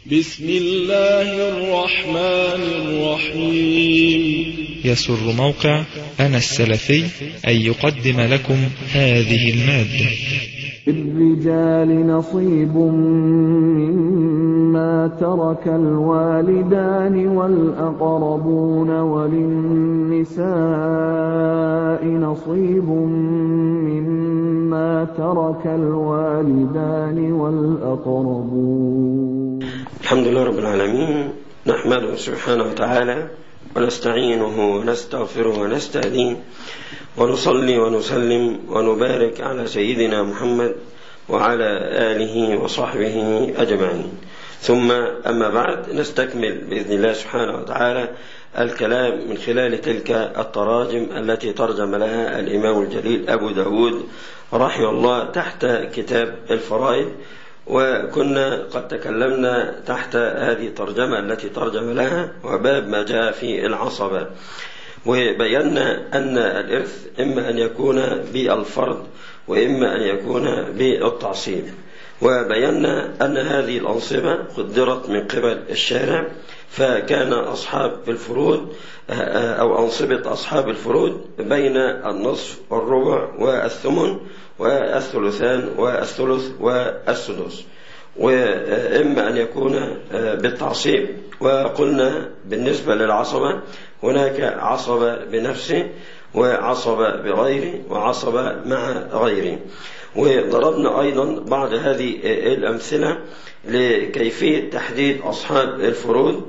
بسم الله الرحمن الرحيم يسر موقع أنا السلفي أن يقدم لكم هذه المادة للرجال نصيب مما ترك الوالدان والأقربون وللنساء نصيب مما ترك الوالدان والأقربون الحمد لله رب العالمين نحمده سبحانه وتعالى ونستعينه ونستغفره ونستهديه ونصلي ونسلم ونبارك على سيدنا محمد وعلى آله وصحبه أجمعين ثم أما بعد نستكمل بإذن الله سبحانه وتعالى الكلام من خلال تلك التراجم التي ترجم لها الإمام الجليل أبو داود رحمه الله تحت كتاب الفرائض وكنا قد تكلمنا تحت هذه الترجمة التي ترجم لها وباب ما جاء في العصبة وبينا أن الإرث إما أن يكون بالفرض وإما أن يكون بالتعصيب وبينا أن هذه الأنصبة قدرت من قبل الشارع فكان أصحاب الفروض أو أنصبة أصحاب الفروض بين النصف والربع والثمن والثلثان والثلث والسدس وإما أن يكون بالتعصيب وقلنا بالنسبة للعصبة هناك عصبة بنفسه وعصبة بغيره وعصبة مع غيره وضربنا أيضا بعض هذه الأمثلة لكيفية تحديد أصحاب الفروض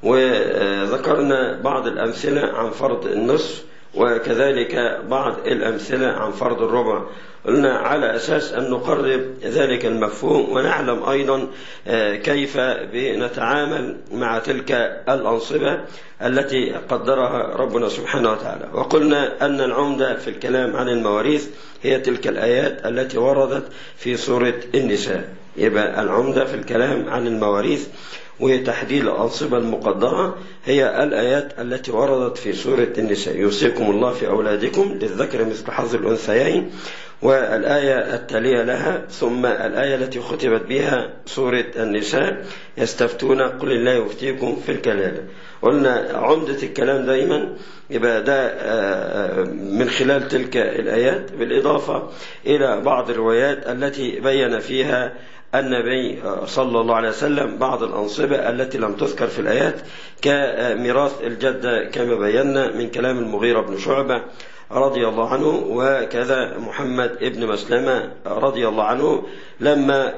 وذكرنا بعض الأمثلة عن فرض النصف وكذلك بعض الأمثلة عن فرض الربع قلنا على أساس أن نقرب ذلك المفهوم ونعلم أيضا كيف نتعامل مع تلك الأنصبة التي قدرها ربنا سبحانه وتعالى وقلنا أن العمدة في الكلام عن المواريث هي تلك الآيات التي وردت في سورة النساء يبقى العمدة في الكلام عن المواريث وتحديد الأنصبة المقدرة هي الآيات التي وردت في سورة النساء يوصيكم الله في أولادكم للذكر مثل حظ الأنثيين والآية التالية لها ثم الآية التي ختمت بها سورة النساء يستفتون قل الله يفتيكم في الكلالة قلنا عمدة الكلام دايما يبقى ده من خلال تلك الآيات بالإضافة إلى بعض الروايات التي بين فيها النبي صلى الله عليه وسلم بعض الأنصبة التي لم تذكر في الآيات كميراث الجدة كما بينا من كلام المغيرة بن شعبة رضي الله عنه وكذا محمد ابن مسلمة رضي الله عنه لما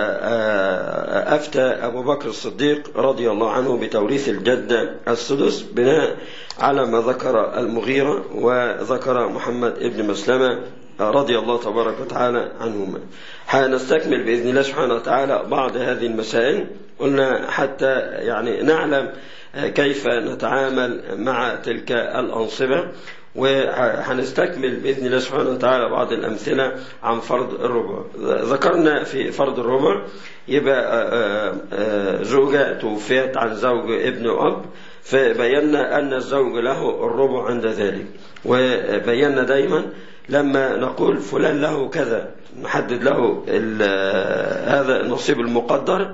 أفتى أبو بكر الصديق رضي الله عنه بتوريث الجدة السدس بناء على ما ذكر المغيرة وذكر محمد ابن مسلمة رضي الله تبارك وتعالى عنهما هنستكمل بإذن الله سبحانه وتعالى بعض هذه المسائل قلنا حتى يعني نعلم كيف نتعامل مع تلك الأنصبة وهنستكمل بإذن الله سبحانه وتعالى بعض الأمثلة عن فرض الربع ذكرنا في فرض الربع يبقى زوجة توفيت عن زوج ابن وأب فبينا أن الزوج له الربع عند ذلك وبينا دايما لما نقول فلان له كذا نحدد له هذا النصيب المقدر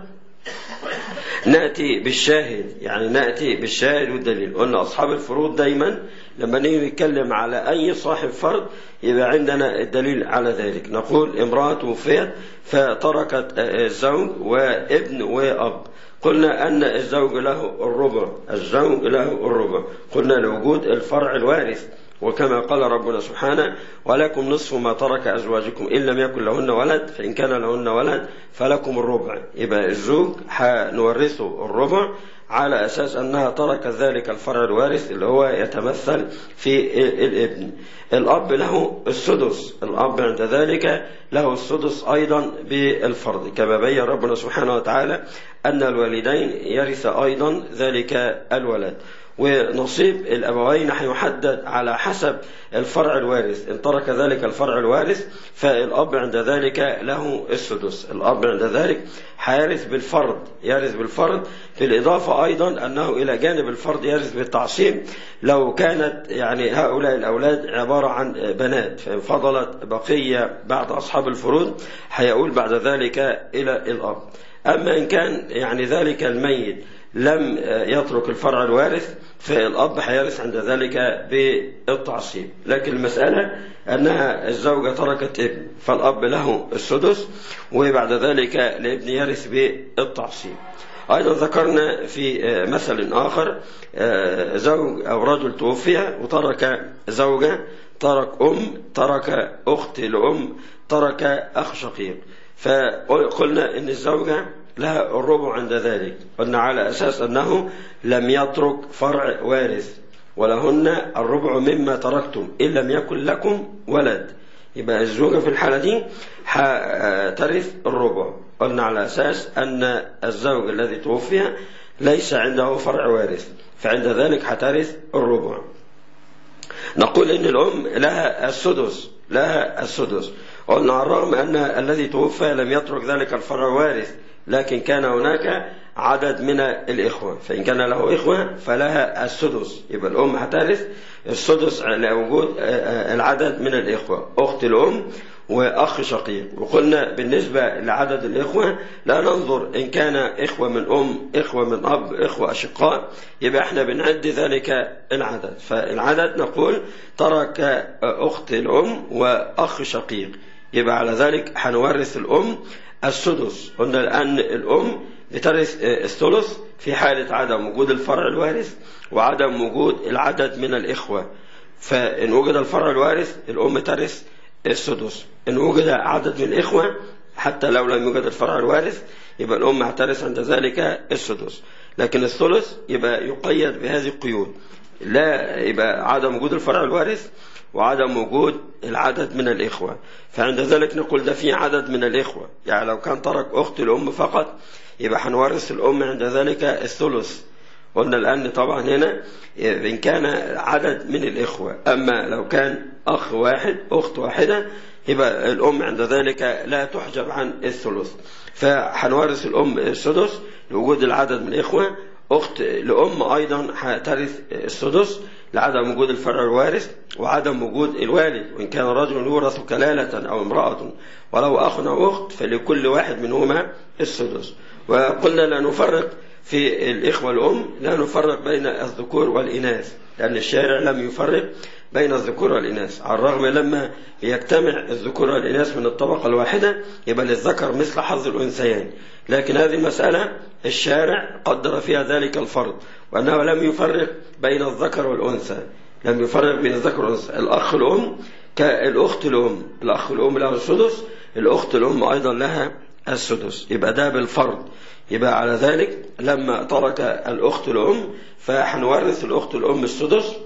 نأتي بالشاهد يعني نأتي بالشاهد والدليل قلنا أصحاب الفروض دايما لما نيجي نتكلم على أي صاحب فرض يبقى عندنا الدليل على ذلك نقول امرأة توفيت فتركت الزوج وابن وأب قلنا أن الزوج له الربع الزوج له الربع قلنا لوجود الفرع الوارث وكما قال ربنا سبحانه ولكم نصف ما ترك أزواجكم إن لم يكن لهن ولد فإن كان لهن ولد فلكم الربع يبقى الزوج هنورثه الربع على أساس أنها تركت ذلك الفرع الوارث اللي هو يتمثل في الابن الأب له السدس الأب عند ذلك له السدس أيضا بالفرض كما بين ربنا سبحانه وتعالى أن الوالدين يرث أيضا ذلك الولد ونصيب الأبوين هيحدد على حسب الفرع الوارث إن ترك ذلك الفرع الوارث فالأب عند ذلك له السدس الأب عند ذلك هيرث بالفرض يرث بالفرض بالإضافة أيضا أنه إلى جانب الفرض يرث بالتعصيب لو كانت يعني هؤلاء الأولاد عبارة عن بنات فإن فضلت بقية بعد أصحاب الفروض هيقول بعد ذلك إلى الأب أما إن كان يعني ذلك الميت لم يترك الفرع الوارث فالأب هيرث عند ذلك بالتعصيب لكن المسألة أنها الزوجة تركت ابن فالأب له السدس وبعد ذلك الابن يرث بالتعصيب أيضا ذكرنا في مثل آخر زوج أو رجل توفي وترك زوجة ترك أم ترك أخت لأم ترك أخ شقيق فقلنا إن الزوجة لها الربع عند ذلك قلنا على أساس أنه لم يترك فرع وارث ولهن الربع مما تركتم إن لم يكن لكم ولد يبقى الزوجة في الحالة دي ترث الربع قلنا على أساس أن الزوج الذي توفي ليس عنده فرع وارث فعند ذلك هترث الربع نقول إن الأم لها السدس لها السدس قلنا على الرغم أن الذي توفى لم يترك ذلك الفرع وارث لكن كان هناك عدد من الإخوة فإن كان له إخوة فلها السدس يبقى الأم هترث السدس لوجود العدد من الإخوة أخت الأم وأخ شقيق وقلنا بالنسبة لعدد الإخوة لا ننظر إن كان إخوة من أم إخوة من أب إخوة أشقاء يبقى إحنا بنعد ذلك العدد فالعدد نقول ترك أخت الأم وأخ شقيق يبقى على ذلك هنورث الأم السدس قلنا الآن الأم بترث الثلث في حالة عدم وجود الفرع الوارث وعدم وجود العدد من الإخوة فإن وجد الفرع الوارث الأم ترث السدس إن وجد عدد من الإخوة حتى لو لم يوجد الفرع الوارث يبقى الأم هترث عند ذلك السدس لكن الثلث يبقى يقيد بهذه القيود لا يبقى عدم وجود الفرع الوارث وعدم وجود العدد من الإخوة فعند ذلك نقول ده في عدد من الإخوة يعني لو كان ترك أخت الأم فقط يبقى هنورث الأم عند ذلك الثلث قلنا الآن طبعا هنا إن كان عدد من الإخوة أما لو كان أخ واحد أخت واحدة يبقى الأم عند ذلك لا تحجب عن الثلث فهنورث الأم السدس لوجود العدد من الإخوة أخت لأم أيضا هترث السدس لعدم وجود الفرع الوارث وعدم وجود الوالد وإن كان رجل يورث كلالة أو امرأة ولو أخ أو أخت فلكل واحد منهما السدس وقلنا لا نفرق في الإخوة الأم لا نفرق بين الذكور والإناث لأن الشارع لم يفرق بين الذكور والإناث على الرغم لما يجتمع الذكور والإناث من الطبقة الواحدة يبقى للذكر مثل حظ الأنثيين لكن هذه المسألة الشارع قدر فيها ذلك الفرض وأنه لم يفرق بين الذكر والأنثى لم يفرق بين الذكر والأنثى الأخ الأم كالأخت الأم الأخ الأم له السدس الأخت الأم أيضا لها السدس يبقى ده بالفرض يبقى على ذلك لما ترك الأخت الأم فحنورث الأخت الأم السدس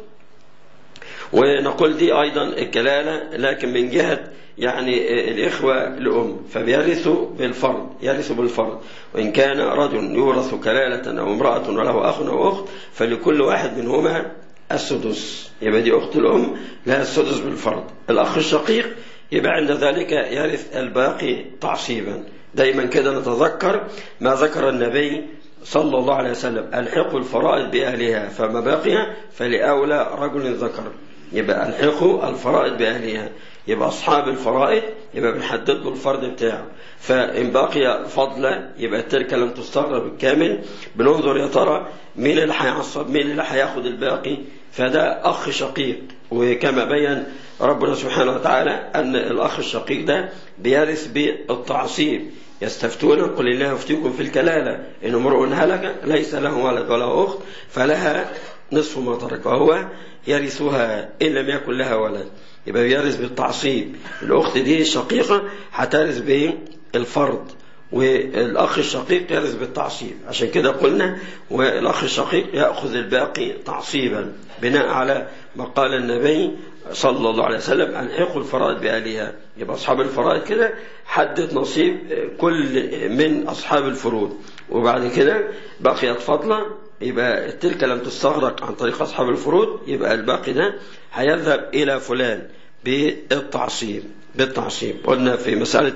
ونقول دي أيضا الكلالة لكن من جهة يعني الإخوة لأم فبيرثوا بالفرض يرثوا بالفرض وإن كان رجل يورث كلالة أو امرأة وله أخ أو أخت فلكل واحد منهما السدس يبقى دي أخت الأم لها السدس بالفرض الأخ الشقيق يبقى عند ذلك يرث الباقي تعصيبا دايما كده نتذكر ما ذكر النبي صلى الله عليه وسلم الحقوا الفرائض بأهلها فما بقي فلأولى رجل ذكر يبقى الحقوا الفرائض بأهلها يبقى أصحاب الفرائض يبقى بنحدد له الفرض بتاعه فإن بقي فضلا يبقى التركة لم تستغرب بالكامل بننظر يا ترى مين اللي هيعصب مين اللي هياخد الباقي فده أخ شقيق وكما بين ربنا سبحانه وتعالى أن الأخ الشقيق ده بيرث بالتعصيب يستفتون قل الله يفتيكم في الكلالة إن امرؤ هلك ليس له ولد ولا أخت فلها نصف ما ترك وهو يرثها إن لم يكن لها ولد يبقى بيرث بالتعصيب الأخت دي الشقيقة هترث بالفرض والأخ الشقيق يرث بالتعصيب عشان كده قلنا والأخ الشقيق يأخذ الباقي تعصيبا بناء على ما قال النبي صلى الله عليه وسلم ألحقوا الفرائض بأهلها يبقى أصحاب الفرائض كده حدد نصيب كل من أصحاب الفروض وبعد كده بقيت فضلة يبقى تلك لم تستغرق عن طريق أصحاب الفروض يبقى الباقي ده هيذهب إلى فلان بالتعصيب بالتعصيب قلنا في مسألة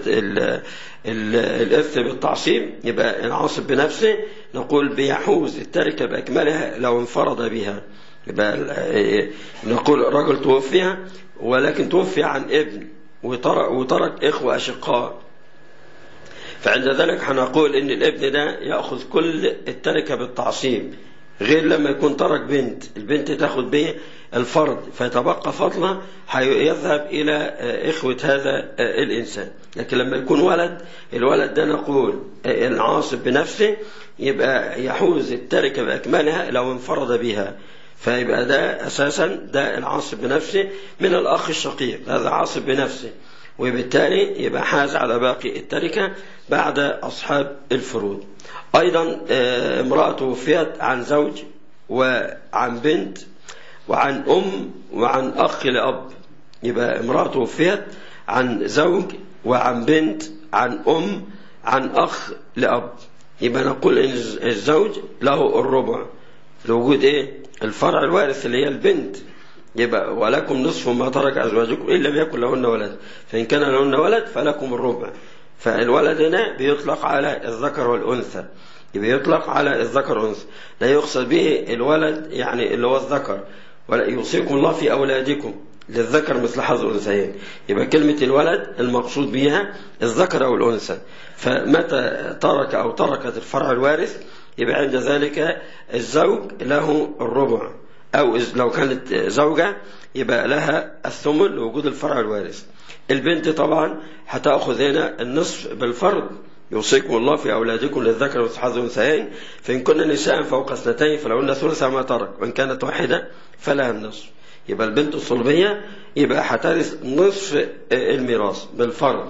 الإرث بالتعصيب يبقى العاصب بنفسه نقول بيحوز التركة بأكملها لو انفرد بها يبقى نقول رجل توفي ولكن توفي عن ابن وترك, وترك إخوة أشقاء فعند ذلك هنقول ان الابن ده ياخذ كل التركه بالتعصيب غير لما يكون ترك بنت البنت تاخذ به الفرد فيتبقى فضله يذهب الى اخوه هذا الانسان لكن لما يكون ولد الولد ده نقول العاصب بنفسه يبقى يحوز التركه باكملها لو انفرد بها فيبقى ده اساسا ده العاصب بنفسه من الاخ الشقيق هذا عاصب بنفسه وبالتالي يبقى حاز على باقي التركه بعد اصحاب الفروض ايضا امراه توفيت عن زوج وعن بنت وعن ام وعن اخ لاب يبقى امراه توفيت عن زوج وعن بنت عن ام عن اخ لاب يبقى نقول ان الزوج له الربع لوجود ايه الفرع الوارث اللي هي البنت يبقى ولكم نصف ما ترك ازواجكم ان لم يكن لهن ولد فان كان لهن ولد فلكم الربع فالولد هنا بيطلق على الذكر والانثى يبقى يطلق على الذكر والانثى لا يقصد به الولد يعني اللي هو الذكر ولا يوصيكم الله في اولادكم للذكر مثل حظ الانثيين يبقى كلمه الولد المقصود بها الذكر او الانثى فمتى ترك او تركت الفرع الوارث يبقى عند ذلك الزوج له الربع أو لو كانت زوجة يبقى لها الثمن لوجود الفرع الوارث البنت طبعا هتأخذ هنا النصف بالفرض يوصيكم الله في أولادكم للذكر مثل حظ الأنثيين فإن كن نساء فوق اثنتين فلهن ثلث ما ترك وإن كانت واحدة فلها النصف يبقى البنت الصلبية يبقى هترث نصف الميراث بالفرض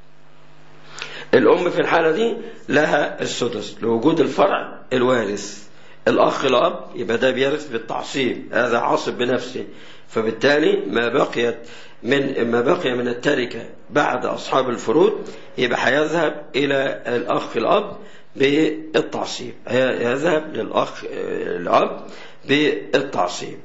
الأم في الحالة دي لها السدس لوجود الفرع الوارث الأخ الأب يبقى ده بيرث بالتعصيب هذا عاصب بنفسه فبالتالي ما بقيت من ما بقي من التركة بعد أصحاب الفروض يبقى هيذهب إلى الأخ الأب بالتعصيب يذهب للأخ الأب بالتعصيب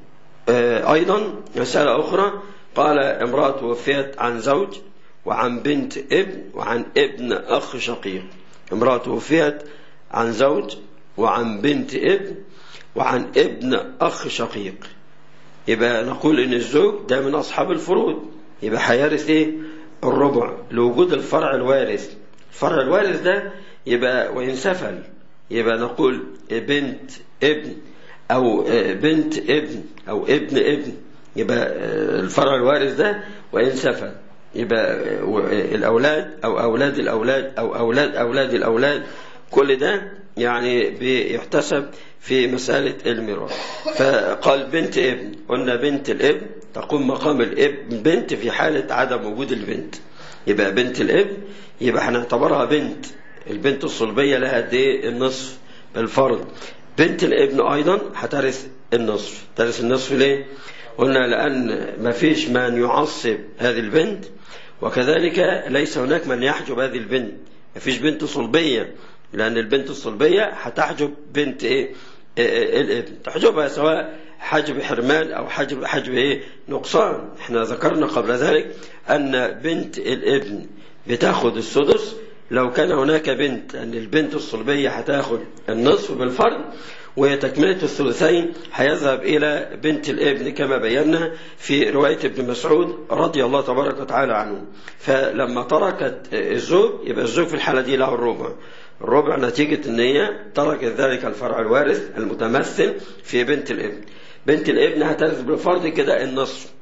أيضا مسألة أخرى قال امرأة توفيت عن زوج وعن بنت ابن وعن ابن أخ شقيق امرأة توفيت عن زوج وعن بنت ابن وعن ابن أخ شقيق يبقى نقول إن الزوج ده من أصحاب الفروض يبقى هيرث إيه؟ الربع لوجود الفرع الوارث الفرع الوارث ده يبقى وإن سفل يبقى نقول بنت ابن أو بنت ابن أو ابن ابن يبقى الفرع الوارث ده وإن سفل يبقى الأولاد أو أولاد الأولاد أو أولاد أولاد الأولاد كل ده يعني بيحتسب في مسألة الميراث فقال بنت ابن قلنا بنت الابن تقوم مقام الابن بنت في حالة عدم وجود البنت يبقى بنت الابن يبقى هنعتبرها بنت البنت الصلبية لها قد ايه النصف بالفرض بنت الابن أيضا هترث النصف ترث النصف ليه؟ قلنا لأن ما فيش من يعصب هذه البنت وكذلك ليس هناك من يحجب هذه البنت ما فيش بنت صلبية لأن البنت الصلبية هتحجب بنت إيه؟ إيه الابن تحجبها سواء حجب حرمان أو حجب حجب إيه؟ نقصان احنا ذكرنا قبل ذلك أن بنت الابن بتاخد السدس لو كان هناك بنت أن البنت الصلبية هتاخد النصف بالفرد وتكملة الثلثين هيذهب إلى بنت الابن كما بينا في رواية ابن مسعود رضي الله تبارك وتعالى عنه فلما تركت الزوج يبقى الزوج في الحالة دي له الربع الربع نتيجة ان هي تركت ذلك الفرع الوارث المتمثل في بنت الابن بنت الابن هترث بالفرض كده النصف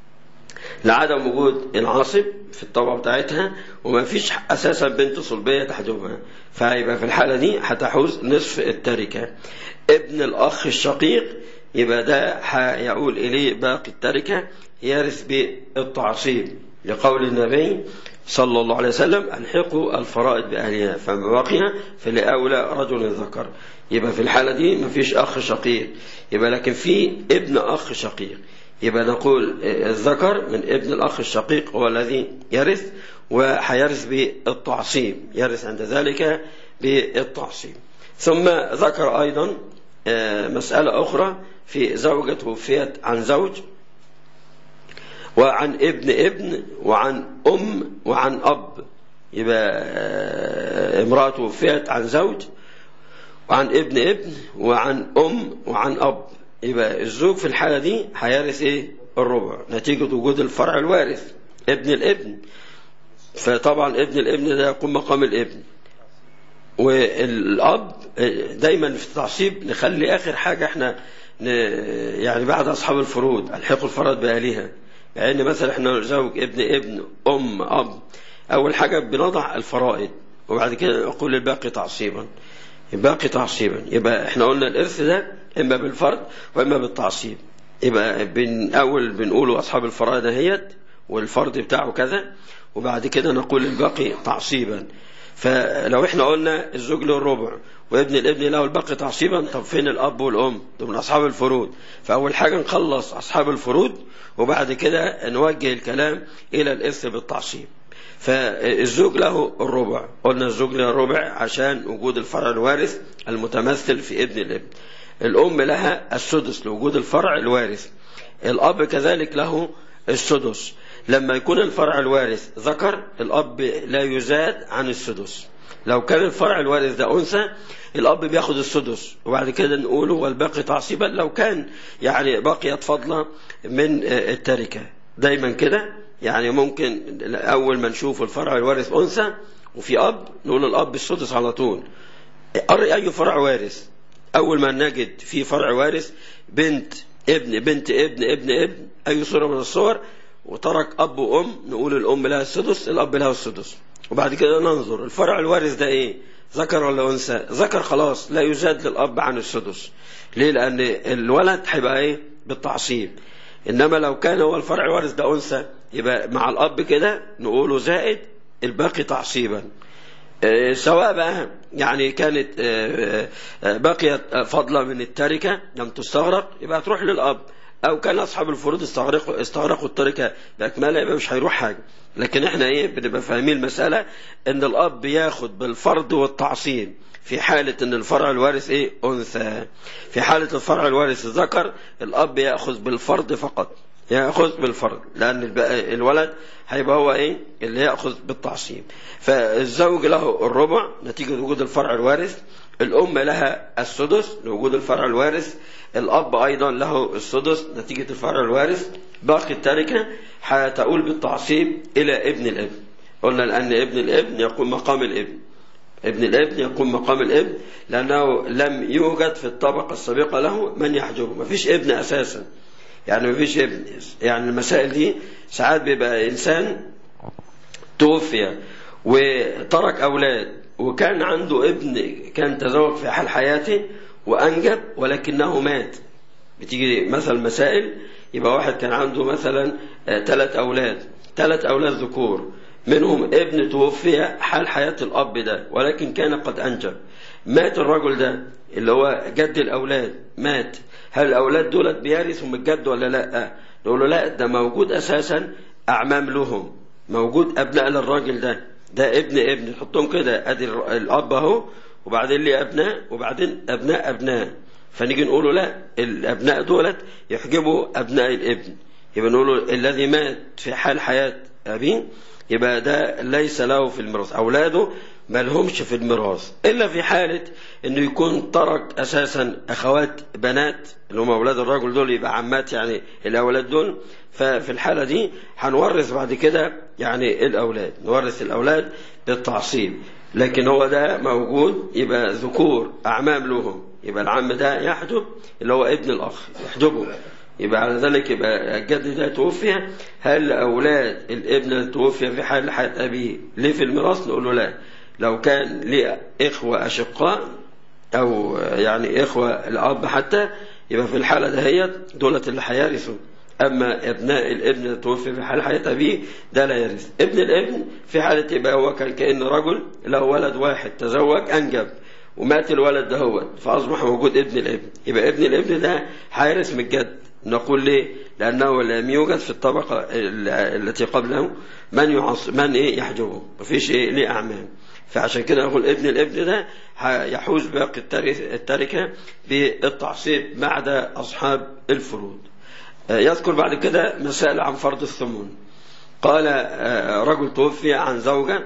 لعدم وجود العاصب في الطبقة بتاعتها وما فيش أساسا بنت صلبية تحجبها فيبقى في الحالة دي هتحوز نصف التركة ابن الأخ الشقيق يبقى ده هيقول إليه باقي التركة يرث بالتعصيب لقول النبي صلى الله عليه وسلم الحقوا الفرائض بأهلها فما بقي فلأولى رجل ذكر يبقى في الحالة دي ما فيش أخ شقيق يبقى لكن في ابن أخ شقيق يبقى نقول الذكر من ابن الأخ الشقيق هو الذي يرث وحيرث بالتعصيب يرث عند ذلك بالتعصيب ثم ذكر أيضا مسألة أخرى في زوجة توفيت عن زوج وعن ابن ابن وعن أم وعن أب يبقى امرأة توفيت عن زوج وعن ابن ابن وعن أم وعن أب يبقى الزوج في الحالة دي هيرث ايه الربع نتيجة وجود الفرع الوارث ابن الابن فطبعا ابن الابن ده يقوم مقام الابن والاب دايما في التعصيب نخلي اخر حاجه احنا ن- يعني بعد اصحاب الفروض الحقوا الفرائض باهلها يعني مثلا احنا زوج ابن ابن ام اب اول حاجه بنضع الفرائض وبعد كده نقول الباقي تعصيبا الباقي تعصيبا يبقى احنا قلنا الارث ده اما بالفرض واما بالتعصيب يبقى بن اول بنقوله اصحاب الفرائض اهيت والفرض بتاعه كذا وبعد كده نقول الباقي تعصيبا فلو احنا قلنا الزوج له الربع وابن الابن له الباقي تعصيبا طب فين الاب والام دول من اصحاب الفروض فاول حاجه نخلص اصحاب الفروض وبعد كده نوجه الكلام الى الارث بالتعصيب فالزوج له الربع قلنا الزوج له الربع عشان وجود الفرع الوارث المتمثل في ابن الابن الام لها السدس لوجود الفرع الوارث الاب كذلك له السدس لما يكون الفرع الوارث ذكر الاب لا يزاد عن السدس لو كان الفرع الوارث ده انثى الاب بياخد السدس وبعد كده نقوله والباقي تعصيبا لو كان يعني بقيت فضله من التركه دايما كده يعني ممكن اول ما نشوف الفرع الوارث انثى وفي اب نقول الاب السدس على طول قري اي فرع وارث اول ما نجد في فرع وارث بنت ابن بنت ابن ابن ابن اي صوره من الصور وترك اب وام نقول الام لها السدس الاب لها السدس وبعد كده ننظر الفرع الوارث ده ايه ذكر ولا انثى ذكر خلاص لا يزاد للاب عن السدس ليه لان الولد هيبقى ايه بالتعصيب انما لو كان هو الفرع الوارث ده انثى يبقى مع الاب كده نقوله زائد الباقي تعصيبا آه، سواء بقى يعني كانت آه، آه، بقيت فضلة من التركة لم تستغرق يبقى تروح للأب أو كان أصحاب الفروض استغرقوا استغرقوا التركة بأكملها يبقى مش هيروح حاجة لكن احنا ايه بنبقى فاهمين المسألة ان الأب ياخد بالفرض والتعصيب في حالة ان الفرع الوارث ايه أنثى في حالة الفرع الوارث ذكر الأب يأخذ بالفرض فقط ياخذ بالفرض لان الب- الولد هيبقى هو ايه اللي ياخذ بالتعصيب فالزوج له الربع نتيجه وجود الفرع الوارث الام لها السدس لوجود الفرع الوارث الاب ايضا له السدس نتيجه الفرع الوارث باقي التركه هتؤول بالتعصيب الى ابن الابن قلنا لان ابن الابن يقوم مقام الابن ابن الابن يقوم مقام الابن لانه لم يوجد في الطبقه السابقه له من يحجبه مفيش ابن اساسا يعني مفيش ابن يعني المسائل دي ساعات بيبقى انسان توفي وترك اولاد وكان عنده ابن كان تزوج في حال حياته وانجب ولكنه مات بتيجي مثلا مسائل يبقى واحد كان عنده مثلا ثلاث اولاد ثلاث اولاد ذكور منهم ابن توفي حال حياة الأب ده ولكن كان قد أنجب مات الرجل ده اللي هو جد الأولاد مات هل الأولاد دولت بيرثوا من الجد ولا لا نقول له لا ده موجود أساسا أعمام لهم موجود أبناء للراجل ده ده ابن ابن تحطهم كده أدي الأب أهو وبعدين ليه أبناء وبعدين أبناء أبناء فنيجي نقول له لا الأبناء دولت يحجبوا أبناء الابن يبقى نقول له الذي مات في حال حياة أبيه يبقى ده ليس له في الميراث أولاده ما لهمش في الميراث إلا في حالة إنه يكون ترك أساسا أخوات بنات اللي هم أولاد الرجل دول يبقى عمات يعني الأولاد دول ففي الحالة دي هنورث بعد كده يعني الأولاد نورث الأولاد بالتعصيب لكن هو ده موجود يبقى ذكور أعمام لهم يبقى العم ده يحجب اللي هو ابن الأخ يحجبه يبقى على ذلك يبقى الجد ده توفي هل أولاد الابن اللي توفي في حال حياة أبيه ليه في الميراث نقول له لا لو كان ليه إخوة أشقاء أو يعني إخوة الأب حتى يبقى في الحالة دهيت دولة اللي هيرثوا أما أبناء الابن اللي توفي في حال حياة أبيه ده لا يرث ابن الابن في حالة يبقى هو كان كأن رجل له ولد واحد تزوج أنجب ومات الولد ده هو فأصبح موجود ابن الابن يبقى ابن الابن ده هيرث من الجد نقول ليه لأنه لم يوجد في الطبقة التي قبله من يعص من إيه يحجبه مفيش إيه ليه أعمام فعشان كده نقول ابن الابن ده يحوز باقي التركة بالتعصيب بعد أصحاب الفروض يذكر بعد كده مسائل عن فرض الثمن قال رجل توفي عن زوجة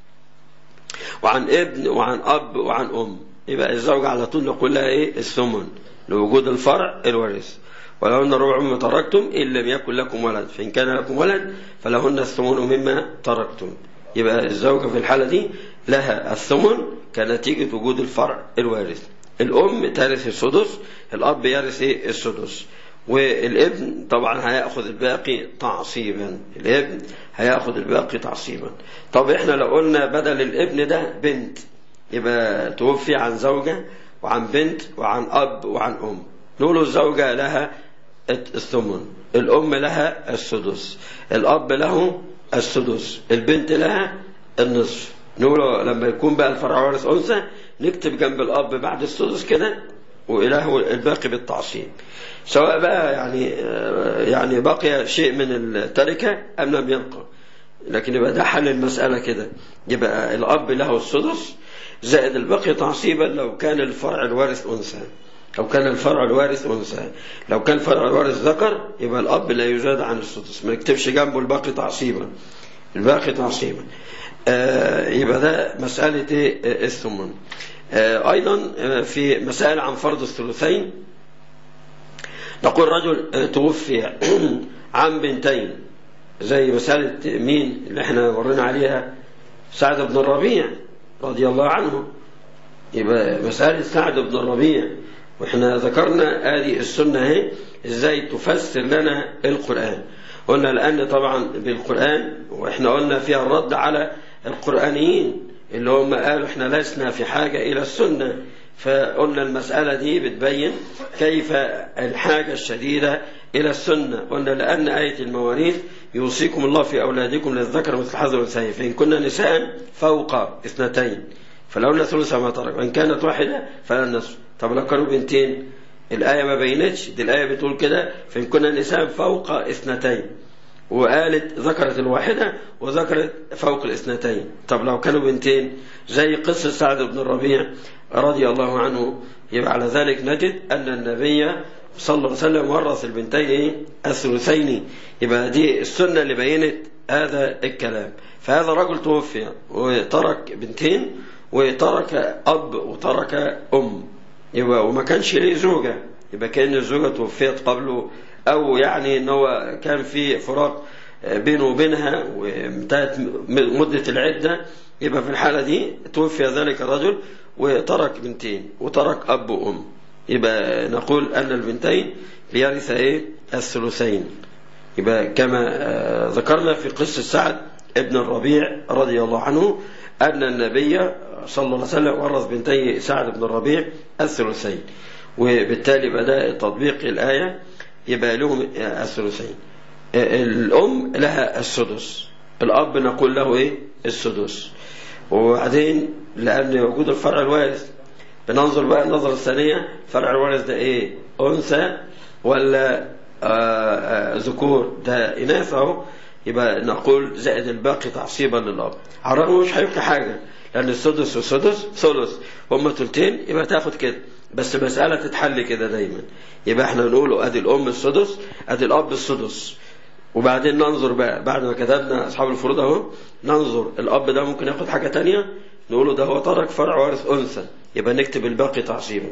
وعن ابن وعن أب وعن أم يبقى الزوجة على طول نقول لها إيه الثمن لوجود الفرع الورث ولهن الربع مما تركتم إن لم يكن لكم ولد فإن كان لكم ولد فلهن الثمن مما تركتم يبقى الزوجة في الحالة دي لها الثمن كنتيجة وجود الفرع الوارث الأم ترث السدس الأب يرث السدس والابن طبعا هياخذ الباقي تعصيبا الابن هياخذ الباقي تعصيبا طب احنا لو قلنا بدل الابن ده بنت يبقى توفي عن زوجة وعن بنت وعن أب وعن أم نقول الزوجة لها الثمن الأم لها السدس الأب له السدس البنت لها النصف نقول لما يكون بقى الفرع وارث أنثى نكتب جنب الأب بعد السدس كده وإله الباقي بالتعصيب سواء بقى يعني يعني بقي شيء من التركة أم لم يبقى لكن يبقى ده حل المسألة كده يبقى الأب له السدس زائد الباقي تعصيبا لو كان الفرع الوارث أنثى لو كان الفرع الوارث أنثى لو كان الفرع الوارث ذكر يبقى الأب لا يزاد عن السدس ما نكتبش جنبه الباقي تعصيبا الباقي تعصيبا آه يبقى ده مسألة إيه الثمن آه أيضا في مسائل عن فرض الثلثين نقول رجل توفي عن بنتين زي مسألة مين اللي احنا ورينا عليها سعد بن الربيع رضي الله عنه يبقى مسألة سعد بن الربيع واحنا ذكرنا هذه السنة اهي ازاي تفسر لنا القرآن قلنا لأن طبعا بالقرآن واحنا قلنا فيها الرد على القرآنيين اللي هم قالوا احنا لسنا في حاجة إلى السنة فقلنا المسألة دي بتبين كيف الحاجة الشديدة إلى السنة قلنا لأن آية المواريث يوصيكم الله في أولادكم للذكر مثل حظ الأنثيين فإن كنا نساء فوق اثنتين فلو ثلث ما ترك وإن كانت واحدة فلا النصف طب لو كانوا بنتين الآية ما بينتش دي الآية بتقول كده فإن كنا نساء فوق اثنتين وقالت ذكرت الواحدة وذكرت فوق الاثنتين طب لو كانوا بنتين زي قصة سعد بن الربيع رضي الله عنه يبقى على ذلك نجد أن النبي صلى الله عليه وسلم ورث البنتين الثلثين يبقى دي السنة اللي بينت هذا الكلام فهذا رجل توفي وترك بنتين وترك أب وترك أم يبقى وما كانش ليه زوجة يبقى كأن الزوجة توفيت قبله أو يعني إن هو كان في فراق بينه وبينها وانتهت مدة العدة يبقى في الحالة دي توفي ذلك الرجل وترك بنتين وترك أب وأم يبقى نقول أن البنتين بيرث إيه الثلثين يبقى كما ذكرنا في قصة سعد ابن الربيع رضي الله عنه أن النبي صلى الله عليه وسلم ورث بنتي سعد بن الربيع الثلثين وبالتالي بدأ تطبيق الآية يبقى لهم الثلثين الأم لها السدس الأب نقول له إيه السدس وبعدين لأن وجود الفرع الوارث بننظر بقى النظرة الثانية فرع الوارث ده إيه أنثى ولا ذكور ده إناث أهو يبقى نقول زائد الباقي تعصيبا للأب على الرغم مش هيبقى حاجة لأن السدس والسدس ثلث هما تلتين يبقى تاخد كده بس مسألة تتحل كده دايما يبقى احنا نقوله ادي الام السدس ادي الاب السدس وبعدين ننظر بقى بعد ما كتبنا اصحاب الفروض اهو ننظر الاب ده ممكن ياخد حاجة تانية نقوله ده هو ترك فرع وارث انثى يبقى نكتب الباقي تعصيبا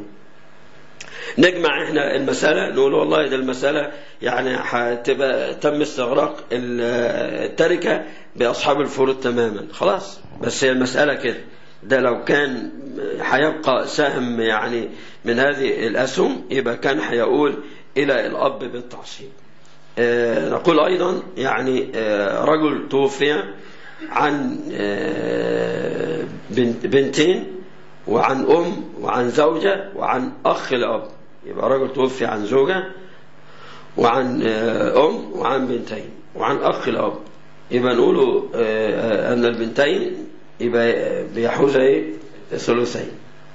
نجمع احنا المسألة نقول والله ده المسألة يعني هتبقى تم استغراق التركة بأصحاب الفروض تماما خلاص بس هي المسألة كده ده لو كان هيبقى سهم يعني من هذه الأسهم يبقى كان هيقول إلى الأب بالتعصيب آه نقول أيضا يعني آه رجل توفي عن آه بنت بنتين وعن أم وعن زوجة وعن أخ الأب يبقى رجل توفي عن زوجة وعن أم وعن بنتين وعن أخ الأب يبقى نقول أن البنتين يبقى بيحوز ايه ثلثين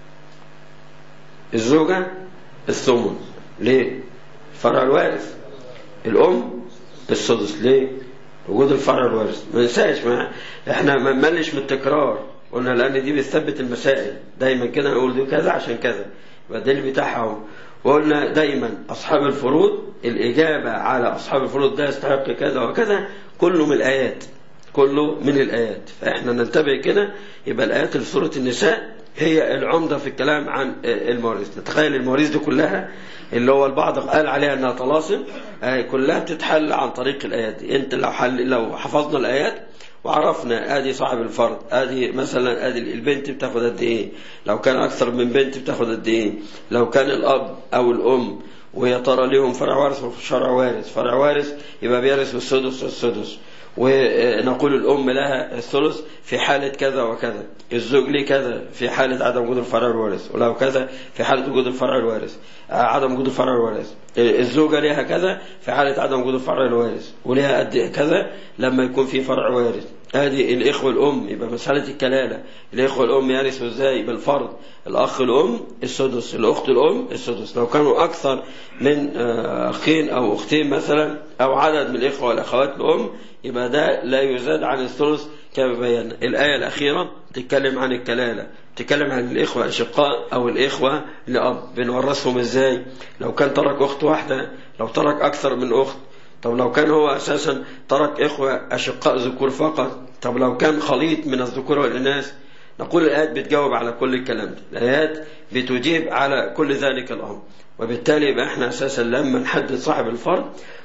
الزوجة الثمن ليه فرع الوارث الأم السدس ليه وجود الفرع الوارث ما ننساش ما احنا ما نملش من التكرار قلنا لأن دي بتثبت المسائل دايما كده نقول دي كذا عشان كذا يبقى الدليل بتاعها وقلنا دايما أصحاب الفروض الإجابة على أصحاب الفروض ده يستحق كذا وكذا كله من الآيات كله من الآيات فإحنا ننتبه كده يبقى الآيات في سورة النساء هي العمدة في الكلام عن المواريث نتخيل المواريث دي كلها اللي هو البعض قال عليها انها طلاسم كلها بتتحل عن طريق الآيات دي انت لو حل لو حفظنا الآيات وعرفنا ادي صاحب الفرد ادي مثلا ادي البنت بتاخد قد ايه لو كان اكثر من بنت بتاخد قد ايه لو كان الاب او الام ويا ترى ليهم فرع وارث وشرع وارث فرع وارث يبقى بيرث السدس والسدس ونقول الأم لها الثلث في حالة كذا وكذا الزوج ليه كذا في حالة عدم وجود الفرع الوارث ولو كذا في حالة وجود الفرع الوارث عدم وجود الفرع الوارث الزوجة ليها كذا في حالة عدم وجود الفرع الوارث وليها قد كذا لما يكون في فرع وارث هذه الإخوة الأم يبقى مسألة الكلالة الإخوة الأم يرثوا إزاي بالفرض الأخ الأم السدس الأخت الأم السدس لو كانوا أكثر من أخين أو أختين مثلا أو عدد من الإخوة والأخوات الأم يبقى ده لا يزاد عن الثلث كما بينا الآية الأخيرة تتكلم عن الكلالة تتكلم عن الإخوة الأشقاء أو الإخوة لأب بنورثهم إزاي لو كان ترك أخت واحدة لو ترك أكثر من أخت طب لو كان هو أساسا ترك إخوة أشقاء ذكور فقط طب لو كان خليط من الذكور والإناث نقول الآيات بتجاوب على كل الكلام ده الآيات بتجيب على كل ذلك الأمر وبالتالي يبقى احنا أساسا لما نحدد صاحب الفرد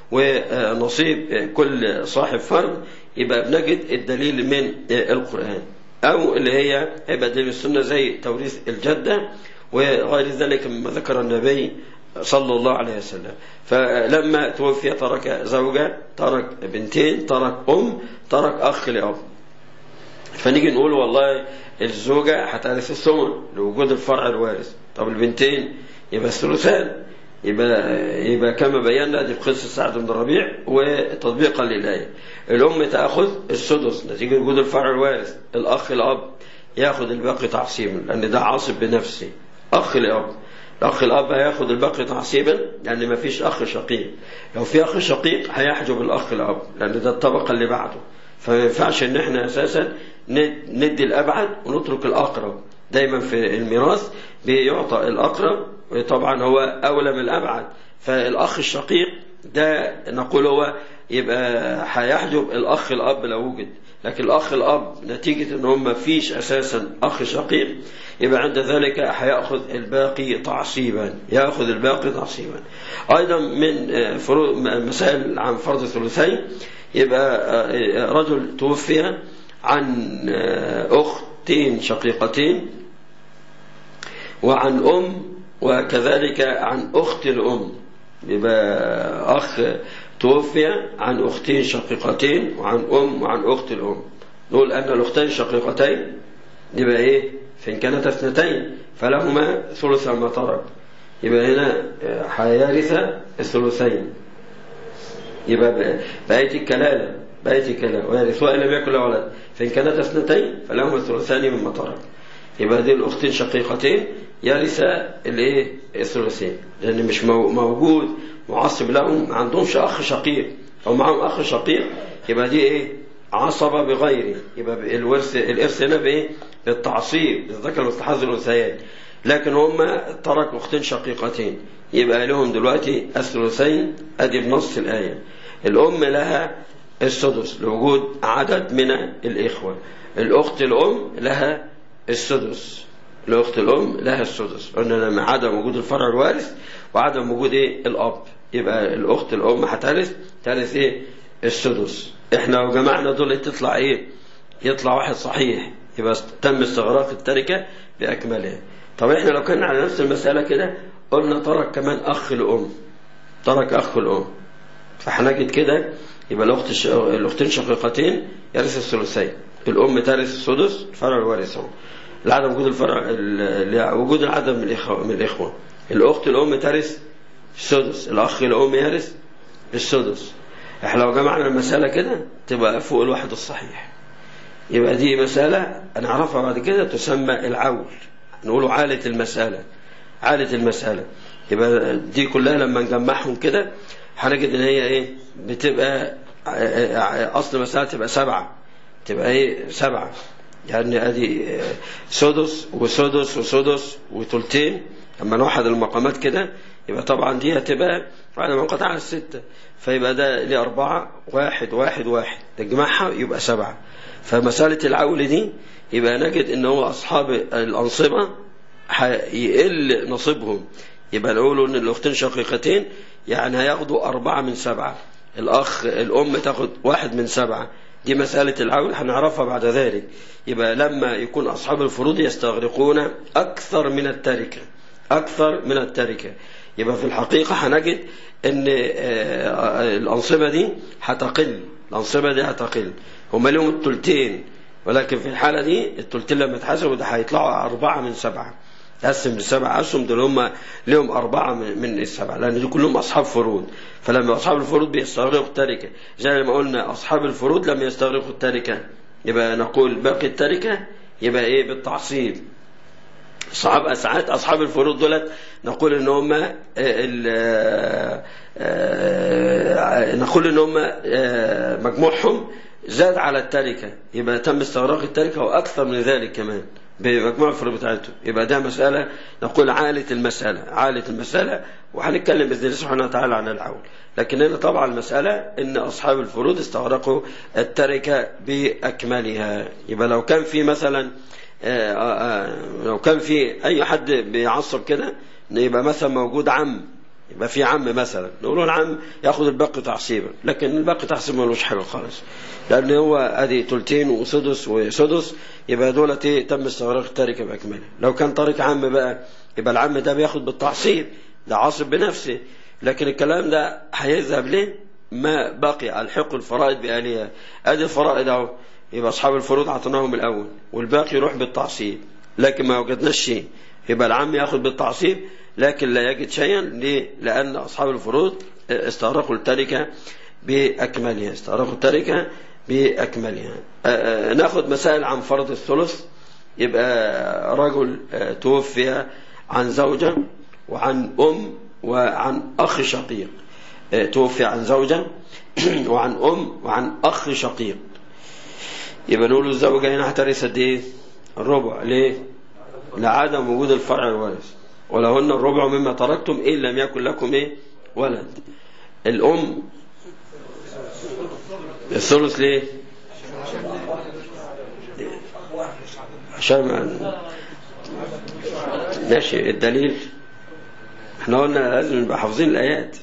ونصيب كل صاحب فرد يبقى بنجد الدليل من القرآن أو اللي هي يبقى دليل السنة زي توريث الجدة وغير ذلك مما ذكر النبي صلى الله عليه وسلم فلما توفي ترك زوجة ترك بنتين ترك أم ترك أخ لأب فنيجي نقول والله الزوجة هترث الثمن لوجود الفرع الوارث طب البنتين يبقى الثلثان يبقى يبقى كما بينا دي قصه سعد بن الربيع وتطبيقا للايه الام تاخذ السدس نتيجه وجود الفرع الوارث الاخ الاب ياخذ الباقي تعصيبا لان ده عاصب بنفسه اخ الاب الاخ الاب هياخد الباقي تعصيبا لان ما فيش اخ شقيق لو في اخ شقيق هيحجب الاخ الاب لان ده الطبقه اللي بعده فما ينفعش ان احنا اساسا ندي الابعد ونترك الاقرب دايما في الميراث بيعطى الاقرب طبعا هو اولى من الابعد فالاخ الشقيق ده نقول هو يبقى هيحجب الاخ الاب لو وجد لكن الاخ الاب نتيجه ان هم ما فيش اساسا اخ شقيق يبقى عند ذلك هياخذ الباقي تعصيبا ياخذ الباقي تعصيبا ايضا من فروض مسائل عن فرض الثلثين يبقى رجل توفي عن اختين شقيقتين وعن ام وكذلك عن اخت الام يبقى اخ توفي عن اختين شقيقتين وعن ام وعن اخت الام نقول ان الاختين شقيقتين يبقى ايه فان كانت اثنتين فلهما ثلث ما ترك يبقى هنا هيرث الثلثين يبقى بقيت الكلاله بقيت الكلاله ويرث وان لم يكن له ولد فان كانت اثنتين فلهما الثلثان مما ترك يبقى دي الاختين شقيقتين يرث الايه الثلثين لان مش موجود معصب لهم ما عندهمش اخ شقيق او معهم اخ شقيق يبقى دي ايه عصبه بغيره يبقى الورث الارث هنا بايه بالتعصيب للذكر واستحاذ الانثيين لكن هم تركوا اختين شقيقتين يبقى لهم دلوقتي الثلثين ادي بنص الايه الام لها السدس لوجود عدد من الاخوه الاخت الام لها السدس الأخت الأم لها السدس قلنا لما عدم وجود الفرع الوارث وعدم وجود إيه الأب يبقى الأخت الأم هترث ترث إيه السدس إحنا لو جمعنا دول تطلع إيه يطلع واحد صحيح يبقى تم استغراق التركة بأكملها طب إحنا لو كنا على نفس المسألة كده قلنا ترك كمان أخ الأم ترك أخ الأم فهنجد كده يبقى الأخت الش... الأختين شقيقتين يرث الثلثين الأم ترث السدس الفرع الوارث هو لعدم وجود الفرع وجود العدم من الإخوة, من الإخوة. الأخت الأم ترث السدس الأخ الأم يرث السدس احنا لو جمعنا المسألة كده تبقى فوق الواحد الصحيح يبقى دي مسألة نعرفها بعد كده تسمى العول نقوله عالة المسألة عالة المسألة يبقى دي كلها لما نجمعهم كده هنجد ان هي ايه بتبقى اصل المسألة تبقى سبعة تبقى ايه سبعة يعني ادي سدس وسدس وسدس وثلثين اما نوحد المقامات كده يبقى طبعا دي هتبقى بعد ما انقطع على الستة فيبقى ده ليه أربعة واحد واحد واحد تجمعها يبقى سبعة فمسألة العول دي يبقى نجد ان هو أصحاب الأنصبة يقل نصيبهم يبقى نقولوا ان الأختين شقيقتين يعني هياخدوا أربعة من سبعة الأخ الأم تاخد واحد من سبعة دي مسألة العول هنعرفها بعد ذلك يبقى لما يكون أصحاب الفروض يستغرقون أكثر من التركة أكثر من التركة يبقى في الحقيقة هنجد أن الأنصبة دي هتقل الأنصبة دي هتقل هم لهم التلتين ولكن في الحالة دي التلتين لما اتحسبوا ده هيطلعوا أربعة من سبعة تقسم لسبع أسهم دول هم لهم أربعة من السبعة لأن دول كلهم أصحاب فروض فلما أصحاب الفروض بيستغرقوا التركة زي ما قلنا أصحاب الفروض لم يستغرقوا التركة يبقى نقول باقي التركة يبقى إيه بالتعصيب صحاب ساعات أصحاب الفروض دولت نقول إن هم نقول إن هم مجموعهم زاد على التركة يبقى تم استغراق التركة وأكثر من ذلك كمان بمجموع الفروض بتاعته يبقى ده مسألة نقول عالة المسألة عالة المسألة وهنتكلم بإذن الله سبحانه وتعالى عن العول لكن هنا طبعا المسألة إن أصحاب الفروض استغرقوا التركة بأكملها يبقى لو كان في مثلا لو كان في أي حد بيعصب كده يبقى مثلا موجود عم يبقى في عم مثلا نقول له العم ياخد الباقي تعصيبا لكن الباقي تعصيبا ملوش حاجه خالص لان هو ادي تلتين وسدس وسدس يبقى دولت ايه تم استغراق التركه باكملها لو كان طريق عم بقى يبقى العم ده بياخد بالتعصيب ده عاصب بنفسه لكن الكلام ده هيذهب ليه ما بقي الحق الفرائض بآلهة ادي الفرائض اهو يبقى اصحاب الفروض اعطيناهم الاول والباقي يروح بالتعصيب لكن ما وجدناش شيء يبقى العم ياخد بالتعصيب لكن لا يجد شيئا ليه؟ لأن أصحاب الفروض استغرقوا التركة بأكملها استغرقوا التركة بأكملها ناخد مسائل عن فرض الثلث يبقى رجل توفي عن زوجة وعن أم وعن أخ شقيق توفي عن زوجة وعن أم وعن أخ شقيق يبقى نقول الزوجة هنا هترث قد إيه؟ الربع ليه؟ لعدم وجود الفرع الوارث ولهن الربع مما تركتم إن لم يكن لكم إيه ولد الأم الثلث ليه عشان ماشي الدليل احنا قلنا لازم نبقى حافظين الآيات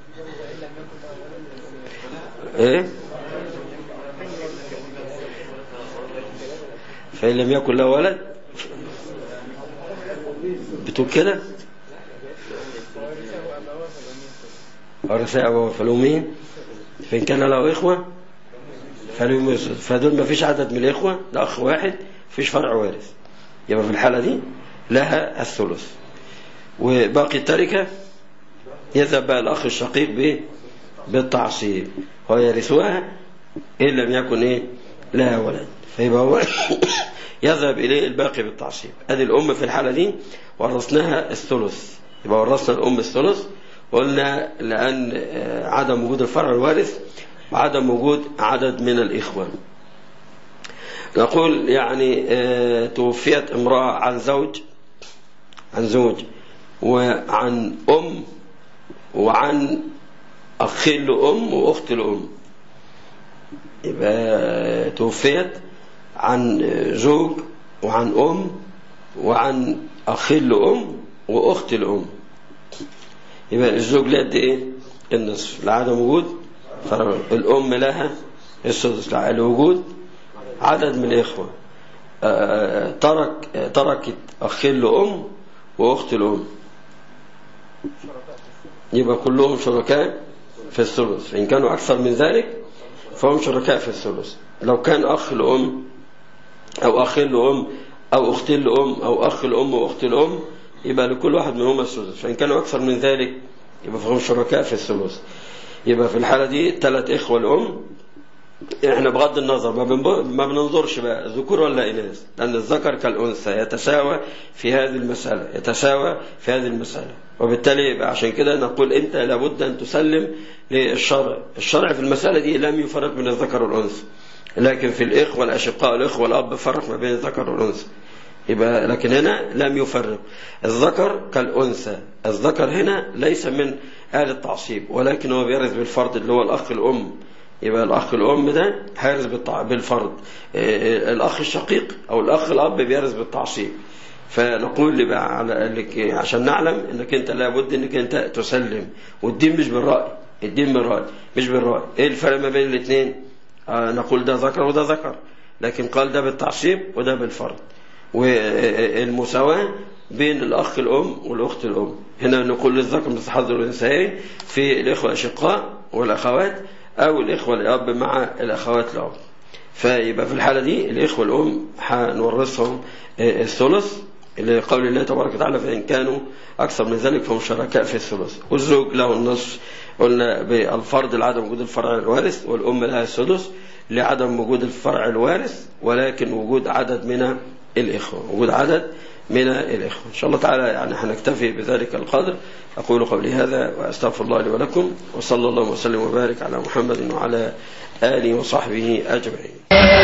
ايه فإن لم يكن له ولد بتقول كده ورثاء أبوه فالأمين فإن كان له إخوة فلهم فدول ما فيش عدد من الإخوة ده أخ واحد فيش فرع وارث يبقى في الحالة دي لها الثلث وباقي التركة يذهب بقى الأخ الشقيق بإيه؟ بالتعصيب ويرثها إن لم يكن إيه لها ولد فيبقى هو يذهب إليه الباقي بالتعصيب أدي الأم في الحالة دي ورثناها الثلث يبقى ورثنا الأم الثلث قلنا لأن عدم وجود الفرع الوارث وعدم وجود عدد من الإخوة نقول يعني توفيت امرأة عن زوج عن زوج وعن أم وعن أخ لأم وأخت لأم يبقى توفيت عن زوج وعن أم وعن أخ لأم وأخت لأم يبقى الزوج له قد إيه؟ النصف لعدم وجود الأم لها السدس الوجود عدد من الإخوة ترك تركت أخ لأم وأخت لأم يبقى كلهم شركاء في الثلث فإن كانوا أكثر من ذلك فهم شركاء في الثلث لو كان أخ لأم أو أخ لأم أو أخت لأم أو أخ الأم وأخت الأم يبقى لكل واحد منهما السدس فإن كانوا أكثر من ذلك يبقى فهم شركاء في الثلث يبقى في الحالة دي ثلاث إخوة الأم احنا بغض النظر ما, ما بننظرش بقى ذكور ولا إناث لأن الذكر كالأنثى يتساوى في هذه المسألة يتساوى في هذه المسألة وبالتالي يبقى عشان كده نقول أنت لابد أن تسلم للشرع الشرع في المسألة دي لم يفرق بين الذكر والأنثى لكن في الإخوة الأشقاء الإخوة الأب فرق ما بين الذكر والأنثى يبقى لكن هنا لم يفرق الذكر كالأنثى الذكر هنا ليس من آل التعصيب ولكن هو بيرث بالفرض اللي هو الأخ الأم يبقى الأخ الأم ده هيرث بالفرض الأخ الشقيق أو الأخ الأب بيرث بالتعصيب فنقول بقى على عشان نعلم انك انت لابد انك انت تسلم والدين مش بالرأي الدين بالرأي مش بالرأي ايه الفرق ما بين الاثنين آه، نقول ده ذكر وده ذكر لكن قال ده بالتعصيب وده بالفرد والمساواة بين الأخ الأم والأخت الأم هنا نقول للذكر مثل حظ الأنثيين في الإخوة الأشقاء والأخوات أو الإخوة الأب مع الأخوات الأب فيبقى في الحالة دي الإخوة الأم هنورثهم الثلث لقول الله تبارك وتعالى فإن كانوا أكثر من ذلك فهم شركاء في الثلث والزوج له النصف قلنا بالفرد لعدم وجود الفرع الوارث والأم لها السدس لعدم وجود الفرع الوارث ولكن وجود عدد من الإخوة وجود عدد من الإخوة إن شاء الله تعالى يعني هنكتفي بذلك القدر أقول قولي هذا وأستغفر الله لي ولكم وصلى الله وسلم وبارك على محمد وعلى آله وصحبه أجمعين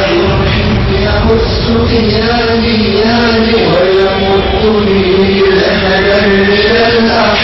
يمس إلى ويمدني أحدا من الأحياء